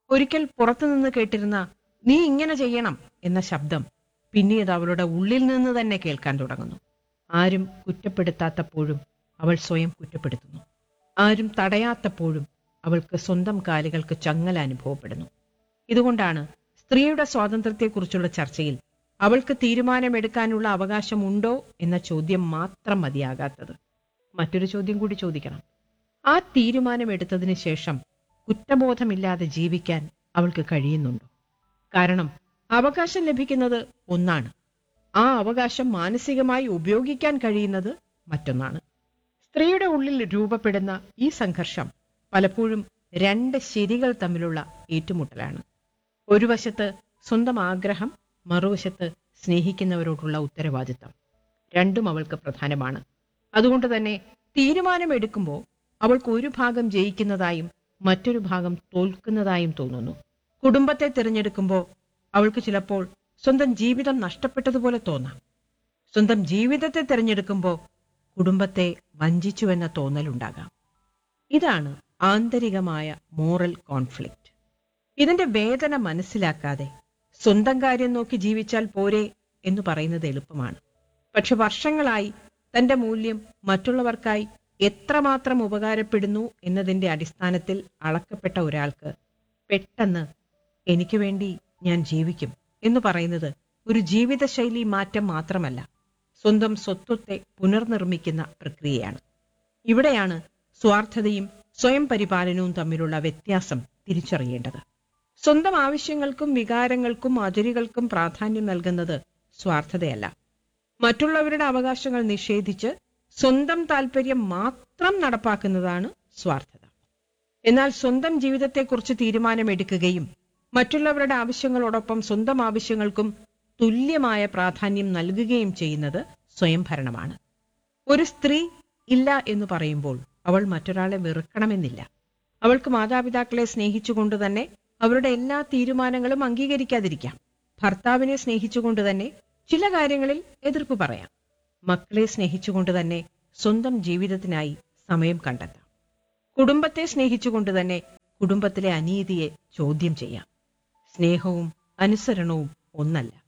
ഒരിക്കൽ പുറത്തുനിന്ന് കേട്ടിരുന്ന നീ ഇങ്ങനെ ചെയ്യണം എന്ന ശബ്ദം പിന്നീട് അവളുടെ ഉള്ളിൽ നിന്ന് തന്നെ കേൾക്കാൻ തുടങ്ങുന്നു ആരും കുറ്റപ്പെടുത്താത്തപ്പോഴും അവൾ സ്വയം കുറ്റപ്പെടുത്തുന്നു ആരും തടയാത്തപ്പോഴും അവൾക്ക് സ്വന്തം കാലുകൾക്ക് ചങ്ങല അനുഭവപ്പെടുന്നു ഇതുകൊണ്ടാണ് സ്ത്രീയുടെ സ്വാതന്ത്ര്യത്തെക്കുറിച്ചുള്ള ചർച്ചയിൽ അവൾക്ക് തീരുമാനമെടുക്കാനുള്ള അവകാശമുണ്ടോ എന്ന ചോദ്യം മാത്രം മതിയാകാത്തത് മറ്റൊരു ചോദ്യം കൂടി ചോദിക്കണം ആ തീരുമാനമെടുത്തതിന് ശേഷം കുറ്റബോധമില്ലാതെ ജീവിക്കാൻ അവൾക്ക് കഴിയുന്നുണ്ടോ കാരണം അവകാശം ലഭിക്കുന്നത് ഒന്നാണ് ആ അവകാശം മാനസികമായി ഉപയോഗിക്കാൻ കഴിയുന്നത് മറ്റൊന്നാണ് സ്ത്രീയുടെ ഉള്ളിൽ രൂപപ്പെടുന്ന ഈ സംഘർഷം പലപ്പോഴും രണ്ട് ശരികൾ തമ്മിലുള്ള ഏറ്റുമുട്ടലാണ് ഒരു വശത്ത് സ്വന്തം ആഗ്രഹം മറുവശത്ത് സ്നേഹിക്കുന്നവരോടുള്ള ഉത്തരവാദിത്തം രണ്ടും അവൾക്ക് പ്രധാനമാണ് അതുകൊണ്ട് തന്നെ തീരുമാനമെടുക്കുമ്പോൾ അവൾക്ക് ഒരു ഭാഗം ജയിക്കുന്നതായും മറ്റൊരു ഭാഗം തോൽക്കുന്നതായും തോന്നുന്നു കുടുംബത്തെ തിരഞ്ഞെടുക്കുമ്പോൾ അവൾക്ക് ചിലപ്പോൾ സ്വന്തം ജീവിതം നഷ്ടപ്പെട്ടതുപോലെ തോന്നാം സ്വന്തം ജീവിതത്തെ തിരഞ്ഞെടുക്കുമ്പോൾ കുടുംബത്തെ വഞ്ചിച്ചുവെന്ന തോന്നലുണ്ടാകാം ഇതാണ് ആന്തരികമായ മോറൽ കോൺഫ്ലിക്റ്റ് ഇതിന്റെ വേദന മനസ്സിലാക്കാതെ സ്വന്തം കാര്യം നോക്കി ജീവിച്ചാൽ പോരെ എന്ന് പറയുന്നത് എളുപ്പമാണ് പക്ഷെ വർഷങ്ങളായി തന്റെ മൂല്യം മറ്റുള്ളവർക്കായി എത്രമാത്രം ഉപകാരപ്പെടുന്നു എന്നതിന്റെ അടിസ്ഥാനത്തിൽ അളക്കപ്പെട്ട ഒരാൾക്ക് പെട്ടെന്ന് എനിക്ക് വേണ്ടി ഞാൻ ജീവിക്കും എന്ന് പറയുന്നത് ഒരു ജീവിതശൈലി മാറ്റം മാത്രമല്ല സ്വന്തം സ്വത്വത്തെ പുനർനിർമ്മിക്കുന്ന പ്രക്രിയയാണ് ഇവിടെയാണ് സ്വാർത്ഥതയും സ്വയം പരിപാലനവും തമ്മിലുള്ള വ്യത്യാസം തിരിച്ചറിയേണ്ടത് സ്വന്തം ആവശ്യങ്ങൾക്കും വികാരങ്ങൾക്കും അതിരുകൾക്കും പ്രാധാന്യം നൽകുന്നത് സ്വാർത്ഥതയല്ല മറ്റുള്ളവരുടെ അവകാശങ്ങൾ നിഷേധിച്ച് സ്വന്തം താല്പര്യം മാത്രം നടപ്പാക്കുന്നതാണ് സ്വാർത്ഥത എന്നാൽ സ്വന്തം ജീവിതത്തെക്കുറിച്ച് തീരുമാനമെടുക്കുകയും മറ്റുള്ളവരുടെ ആവശ്യങ്ങളോടൊപ്പം സ്വന്തം ആവശ്യങ്ങൾക്കും തുല്യമായ പ്രാധാന്യം നൽകുകയും ചെയ്യുന്നത് സ്വയംഭരണമാണ് ഒരു സ്ത്രീ ഇല്ല എന്ന് പറയുമ്പോൾ അവൾ മറ്റൊരാളെ വെറുക്കണമെന്നില്ല അവൾക്ക് മാതാപിതാക്കളെ സ്നേഹിച്ചുകൊണ്ട് തന്നെ അവരുടെ എല്ലാ തീരുമാനങ്ങളും അംഗീകരിക്കാതിരിക്കാം ഭർത്താവിനെ സ്നേഹിച്ചുകൊണ്ട് തന്നെ ചില കാര്യങ്ങളിൽ എതിർപ്പ് പറയാം മക്കളെ സ്നേഹിച്ചുകൊണ്ട് തന്നെ സ്വന്തം ജീവിതത്തിനായി സമയം കണ്ടെത്താം കുടുംബത്തെ സ്നേഹിച്ചുകൊണ്ട് തന്നെ കുടുംബത്തിലെ അനീതിയെ ചോദ്യം ചെയ്യാം സ്നേഹവും അനുസരണവും ഒന്നല്ല